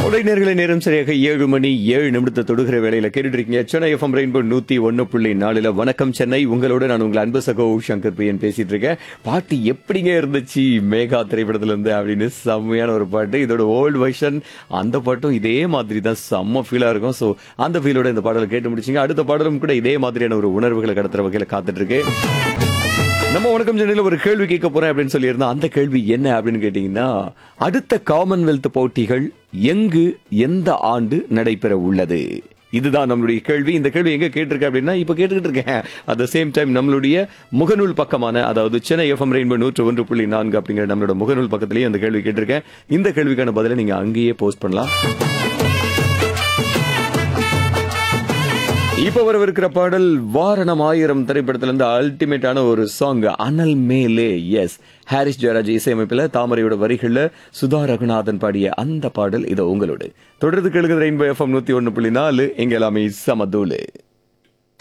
உடை நேர்களை நேரம் சரியாக ஏழு மணி ஏழு நிமிடத்தை தொடுகிற வேலையில கேட்டுட்டு இருக்கீங்க சென்னை எஃப்எம் ரெயின்போ நூத்தி ஒன்னு புள்ளி நாலுல வணக்கம் சென்னை உங்களோட நான் உங்கள் அன்பு சகோ சங்கர் பிரியன் பேசிட்டு இருக்கேன் பாட்டு எப்படிங்க இருந்துச்சு மேகா திரைப்படத்துல இருந்து அப்படின்னு செம்மையான ஒரு பாட்டு இதோட ஓல்டு வெர்ஷன் அந்த பாட்டும் இதே மாதிரி தான் செம்ம ஃபீலா இருக்கும் சோ அந்த ஃபீலோட இந்த பாடலை கேட்டு முடிச்சிங்க அடுத்த பாடலும் கூட இதே மாதிரியான ஒரு உணர்வுகளை கடத்துற வகையில காத்துட்டு இருக்கு நம்ம வணக்கம் சென்னையில் ஒரு கேள்வி கேட்க போறேன் அப்படின்னு சொல்லியிருந்தோம் அந்த கேள்வி என்ன அப்படின்னு கேட்டீங்கன்னா அடுத்த காமன்வெல்த் போட்டிகள் எங்கு எந்த ஆண்டு நடைபெற உள்ளது இதுதான் நம்மளுடைய கேள்வி இந்த கேள்வி எங்க கேட்டிருக்கேன் அப்படின்னா இப்ப கேட்டுக்கிட்டு இருக்கேன் அட் த சேம் டைம் நம்மளுடைய முகநூல் பக்கமான அதாவது சென்னை எஃப்எம் ரெயின்போ நூற்று ஒன்று புள்ளி நான்கு அப்படிங்கிற நம்மளோட முகநூல் பக்கத்திலேயே அந்த கேள்வி கேட்டிருக்கேன் இந்த கேள்விக்கான பதிலை நீங்க அங்கேயே போஸ்ட் பண்ணலாம் இப்ப வரவிருக்கிற பாடல் வாரணம் ஆயிரம் திரைப்படத்துல இருந்து அல்டிமேட்டான ஒரு சாங் அனல் மேலே எஸ் ஹாரிஸ் ஜெயராஜ் இசையமைப்புல தாமரையோட வரிகள்ல சுதா ரகுநாதன் பாடிய அந்த பாடல் இது உங்களோட தொடர்ந்து கேளுங்க ரெயின்போ எஃப்எம் நூத்தி ஒன்னு புள்ளி நாலு எங்க எல்லாமே சமதூலு